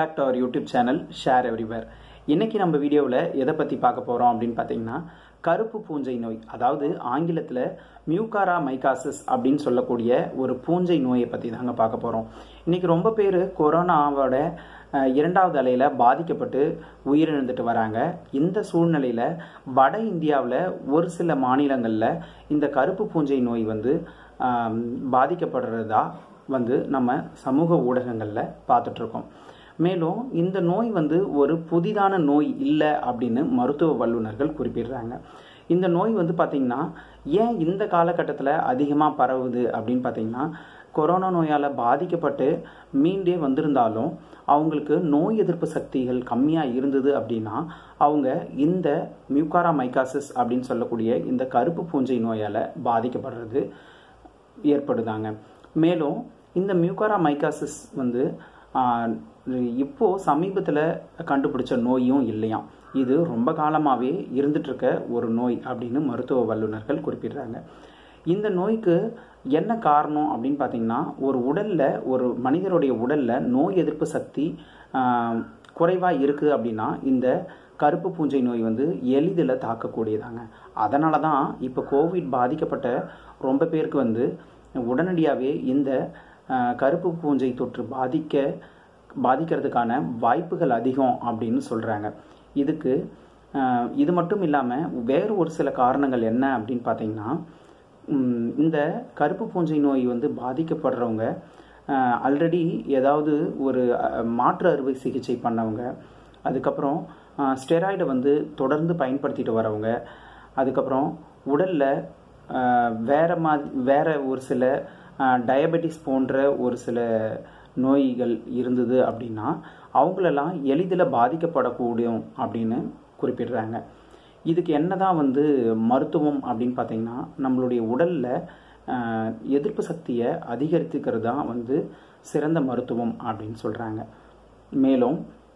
back to our YouTube channel share everywhere இன்னைக்கு நம்ம வீடியோவில் எதை பற்றி பார்க்க போகிறோம் அப்படின்னு பார்த்தீங்கன்னா கருப்பு பூஞ்சை நோய் அதாவது ஆங்கிலத்தில் மியூகாரா மைகாசிஸ் அப்படின்னு சொல்லக்கூடிய ஒரு பூஞ்சை நோயை பற்றி தாங்க பார்க்க போகிறோம் இன்னைக்கு ரொம்ப பேர் கொரோனாவோட அஹ், இரண்டாவது அலையில் பாதிக்கப்பட்டு உயிரிழந்துட்டு வராங்க இந்த சூழ்நிலையில் வட இந்தியாவில் ஒரு சில மாநிலங்களில் இந்த கருப்பு பூஞ்சை நோய் வந்து ஆம், பாதிக்கப்படுறதா வந்து நம்ம சமூக ஊடகங்களில் பார்த்துட்ருக்கோம் மேலும் இந்த நோய் வந்து ஒரு புதிதான நோய் இல்லை அப்படின்னு மருத்துவ வல்லுநர்கள் குறிப்பிடுறாங்க இந்த நோய் வந்து பார்த்திங்கன்னா ஏன் இந்த காலகட்டத்தில் அதிகமாக பரவுது அப்படின்னு பார்த்தீங்கன்னா கொரோனா நோயால் பாதிக்கப்பட்டு மீண்டே வந்திருந்தாலும் அவங்களுக்கு நோய் எதிர்ப்பு சக்திகள் கம்மியாக இருந்தது அப்படின்னா அவங்க இந்த மியூகாரா மைகாசிஸ் அப்படின்னு சொல்லக்கூடிய இந்த கருப்பு பூஞ்சை நோயால் பாதிக்கப்படுறது ஏற்படுதாங்க மேலும் இந்த மியூகாரா மைகாசிஸ் வந்து ஆஹ், இப்போ சமீபத்தில் கண்டுபிடிச்ச நோயும் இல்லையாம் இது ரொம்ப காலமாகவே இருந்துட்டு இருக்க ஒரு நோய் அப்படின்னு மருத்துவ வல்லுநர்கள் குறிப்பிடுறாங்க இந்த நோய்க்கு என்ன காரணம் அப்படின்னு பார்த்தீங்கன்னா ஒரு உடல்ல ஒரு மனிதருடைய உடல்ல நோய் எதிர்ப்பு சக்தி குறைவாக இருக்குது அப்படின்னா இந்த கருப்பு பூஞ்சை நோய் வந்து எளிதில் தாக்கக்கூடியதாங்க அதனால தான் இப்போ கோவிட் பாதிக்கப்பட்ட ரொம்ப பேருக்கு வந்து உடனடியாகவே இந்த ஆஹ், கருப்பு பூஞ்சை தொற்று பாதிக்க பாதிக்கிறதுக்கான வாய்ப்புகள் அதிகம் அப்படின்னு சொல்கிறாங்க இதுக்கு ஆஹ், இது மட்டும் இல்லாமல் வேறு ஒரு சில காரணங்கள் என்ன அப்படின்னு பார்த்தீங்கன்னா ம், இந்த கருப்பு பூஞ்சை நோய் வந்து பாதிக்கப்படுறவங்க ஆல்ரெடி ஏதாவது ஒரு அஹ், மாற்று அறுவை சிகிச்சை பண்ணவங்க அதுக்கப்புறம் ஸ்டெராய்டை வந்து தொடர்ந்து பயன்படுத்திட்டு வரவங்க அதுக்கப்புறம் உடலில் வேற மாதிரி வேற ஒரு சில டயபெட்டிஸ் போன்ற ஒரு சில நோய்கள் இருந்தது அப்படின்னா அவங்களெல்லாம் எளிதில் பாதிக்கப்படக்கூடும் அப்படின்னு குறிப்பிடுறாங்க இதுக்கு என்னதான் வந்து மருத்துவம் அப்படின்னு பார்த்தீங்கன்னா நம்மளுடைய உடல்ல ஆஹ், எதிர்ப்பு சக்தியை அதிகரித்துக்கிறது தான் வந்து சிறந்த மருத்துவம் அப்படின்னு சொல்றாங்க மேலும்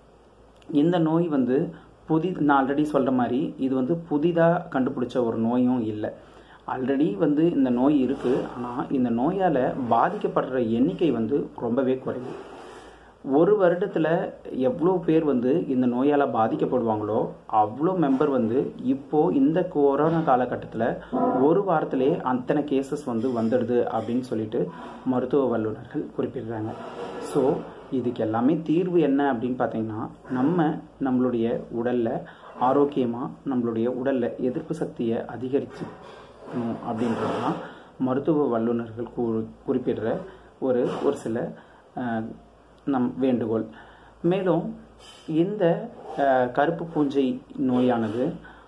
இந்த நோய் வந்து புதி நான் ஆல்ரெடி சொல்ற மாதிரி இது வந்து புதிதாக கண்டுபிடிச்ச ஒரு நோயும் இல்லை ஆல்ரெடி வந்து இந்த நோய் இருக்கு ஆனால் இந்த நோயால் பாதிக்கப்படுற எண்ணிக்கை வந்து ரொம்பவே குறையும் ஒரு வருடத்தில் எவ்வளோ பேர் வந்து இந்த நோயால் பாதிக்கப்படுவாங்களோ அவ்வளோ மெம்பர் வந்து இப்போ இந்த கொரோனா காலகட்டத்தில் ஒரு வாரத்திலே அத்தனை கேசஸ் வந்து வந்துடுது அப்படின்னு சொல்லிட்டு மருத்துவ வல்லுநர்கள் குறிப்பிடுறாங்க ஸோ இதுக்கு எல்லாமே தீர்வு என்ன அப்படின்னு பார்த்தீங்கன்னா நம்ம நம்மளுடைய உடலில் ஆரோக்கியமாக நம்மளுடைய உடலில் எதிர்ப்பு சக்தியை அதிகரிச்சுக்கணும் அப்படின்றது தான் மருத்துவ வல்லுநர்கள் கூ- குறிப்பிடுற ஒரு ஒரு சில அஹ், நம் வேண்டுகோள் மேலும் இந்த அஹ், கருப்பு பூஞ்சை நோயானது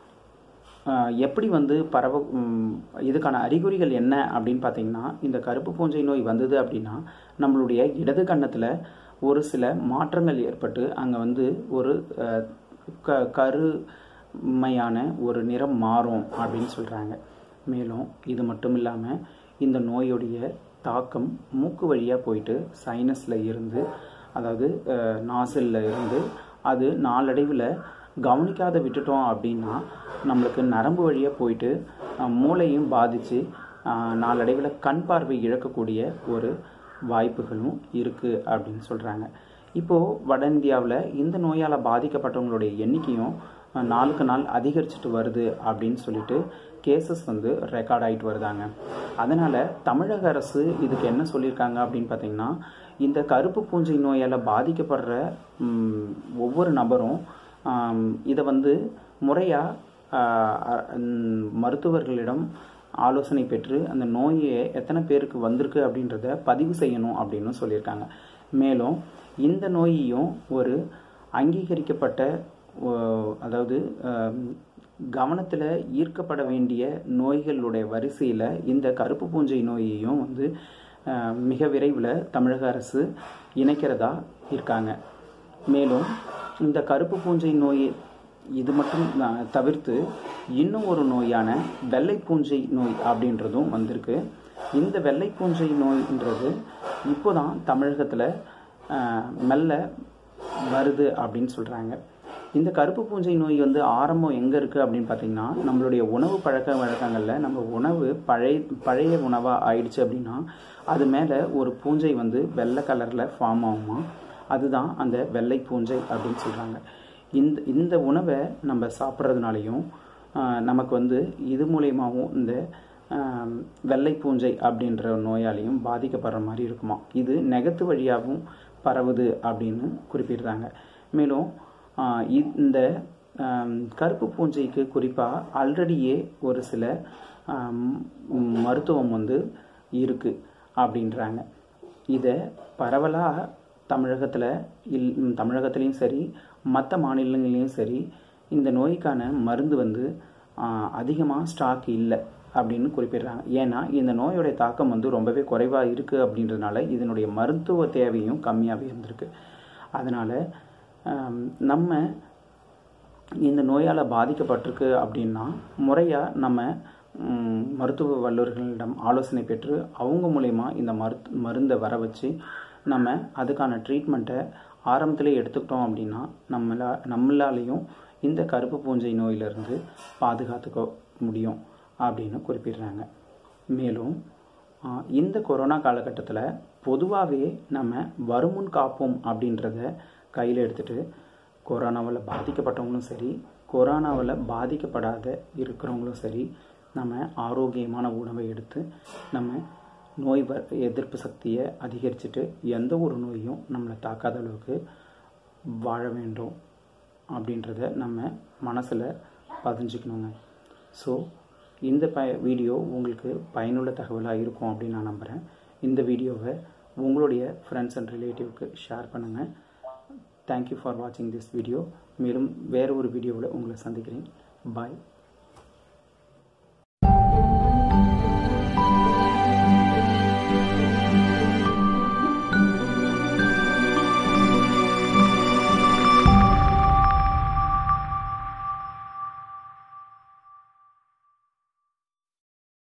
அஹ், எப்படி வந்து பரவ ம், இதுக்கான அறிகுறிகள் என்ன அப்படின்னு பார்த்தீங்கன்னா இந்த கருப்பு பூஞ்சை நோய் வந்தது அப்படின்னா நம்மளுடைய இடது கன்னத்தில் ஒரு சில மாற்றங்கள் ஏற்பட்டு அங்கே வந்து ஒரு அஹ், க கருமையான ஒரு நிறம் மாறும் அப்படின்னு சொல்கிறாங்க மேலும் இது மட்டும் இல்லாமல் இந்த நோயுடைய தாக்கம் மூக்கு வழியாக போயிட்டு சைனஸில் இருந்து அதாவது நாசிலில் இருந்து அது நாளடைவில் கவனிக்காத விட்டுட்டோம் அப்படின்னா நம்மளுக்கு நரம்பு வழியாக போயிட்டு அஹ், மூளையும் பாதித்து நாளடைவில் கண் பார்வை இழக்கக்கூடிய ஒரு வாய்ப்புகளும் இருக்குது அப்படின்னு சொல்கிறாங்க இப்போது வட இந்தியாவில் இந்த நோயால் பாதிக்கப்பட்டவங்களுடைய எண்ணிக்கையும் அஹ், நாளுக்கு நாள் அதிகரிச்சுட்டு வருது அப்படின்னு சொல்லிட்டு கேசஸ் வந்து ரெக்கார்ட் ஆகிட்டு வருதாங்க அதனால் தமிழக அரசு இதுக்கு என்ன சொல்லியிருக்காங்க அப்படின்னு பார்த்தீங்கன்னா இந்த கருப்பு பூஞ்சை நோயால் பாதிக்கப்படுற ம், ஒவ்வொரு நபரும் ஆம், இதை வந்து முறையாக மருத்துவர்களிடம் ஆலோசனை பெற்று அந்த நோயை எத்தனை பேருக்கு வந்திருக்கு அப்படின்றத பதிவு செய்யணும் அப்படின்னு சொல்லியிருக்காங்க மேலும் இந்த நோயையும் ஒரு அங்கீகரிக்கப்பட்ட ஓ, அதாவது கவனத்தில் ஈர்க்கப்பட வேண்டிய நோய்களுடைய வரிசையில் இந்த கருப்பு பூஞ்சை நோயையும் வந்து அஹ், மிக விரைவில் தமிழக அரசு இணைக்கிறதா இருக்காங்க மேலும் இந்த கருப்பு பூஞ்சை நோய் இது மட்டும் அஹ், தவிர்த்து இன்னும் ஒரு நோயான வெள்ளை பூஞ்சை நோய் அப்படின்றதும் வந்திருக்கு இந்த வெள்ளை பூஞ்சை நோய்ன்றது இப்போதான் தமிழகத்தில் மெல்ல வருது அப்படின்னு சொல்கிறாங்க இந்த கருப்பு பூஞ்சை நோய் வந்து ஆரம்பம் எங்கே இருக்குது அப்படின்னு பார்த்தீங்கன்னா நம்மளுடைய உணவு பழக்க வழக்கங்களில் நம்ம உணவு பழைய பழைய உணவாக ஆயிடுச்சு அப்படின்னா அது மேலே ஒரு பூஞ்சை வந்து வெள்ளை கலரில் ஃபார்ம் ஆகுமா அதுதான் அந்த வெள்ளை பூஞ்சை அப்படின்னு சொல்கிறாங்க இந்த இந்த உணவை நம்ம சாப்பிட்றதுனாலையும் நமக்கு வந்து இது மூலயமாவும் இந்த ஆம், வெள்ளை பூஞ்சை அப்படின்ற நோயாலையும் பாதிக்கப்படுற மாதிரி இருக்குமா இது நெகத்து வழியாகவும் பரவுது அப்படின்னு குறிப்பிடுறாங்க மேலும் ஆ, இ- இந்த ஆம், கருப்பு பூஞ்சைக்கு குறிப்பாக ஆல்ரெடியே ஒரு சில ஆம், மருத்துவம் வந்து இருக்கு அப்படின்றாங்க இதை பரவலாக தமிழகத்தில் இல் தமிழகத்துலேயும் சரி மற்ற மாநிலங்கள்லேயும் சரி இந்த நோய்க்கான மருந்து வந்து அதிகமாக ஸ்டாக் இல்லை அப்படின்னு குறிப்பிடுறாங்க ஏன்னா இந்த நோயோடைய தாக்கம் வந்து ரொம்பவே குறைவாக இருக்குது அப்படின்றதுனால இதனுடைய மருத்துவ தேவையும் கம்மியாகவே இருந்திருக்கு அதனால் நம்ம இந்த நோயால் பாதிக்கப்பட்டிருக்கு அப்படின்னா முறையாக நம்ம ம், மருத்துவ வல்லுநர்களிடம் ஆலோசனை பெற்று அவங்க மூலயமா இந்த மருத்து மருந்தை வர வச்சு நம்ம அதுக்கான ட்ரீட்மெண்ட்டை ஆரம்பத்திலே எடுத்துக்கிட்டோம் அப்படின்னா நம்மளா நம்மளாலையும் இந்த கருப்பு பூஞ்சை நோயிலிருந்து பாதுகாத்துக்க முடியும் அப்படின்னு குறிப்பிடுறாங்க மேலும் ஆ, இந்த கொரோனா காலகட்டத்தில் பொதுவாகவே நம்ம வருமுன் காப்போம் அப்படின்றத கையில் எடுத்துட்டு கொரோனாவில் பாதிக்கப்பட்டவங்களும் சரி கொரோனாவில் பாதிக்கப்படாத இருக்கிறவங்களும் சரி நம்ம ஆரோக்கியமான உணவை எடுத்து நம்ம நோய் வ எதிர்ப்பு சக்தியை அதிகரிச்சுட்டு எந்த ஒரு நோயும் நம்மளை தாக்காத அளவுக்கு வாழ வேண்டும் அப்படின்றத நம்ம மனசில் பதிஞ்சுக்கணுங்க ஸோ இந்த ப வீடியோ உங்களுக்கு பயனுள்ள தகவலாக இருக்கும் அப்படின்னு நான் நம்புகிறேன் இந்த வீடியோவை உங்களுடைய ஃப்ரெண்ட்ஸ் அண்ட் ரிலேட்டிவ்க்கு ஷேர் பண்ணுங்கள் தேங்க்யூ ஃபார் வாட்சிங் திஸ் வீடியோ மேலும் வேறு ஒரு வீடியோவில் உங்களை சந்திக்கிறேன் பாய்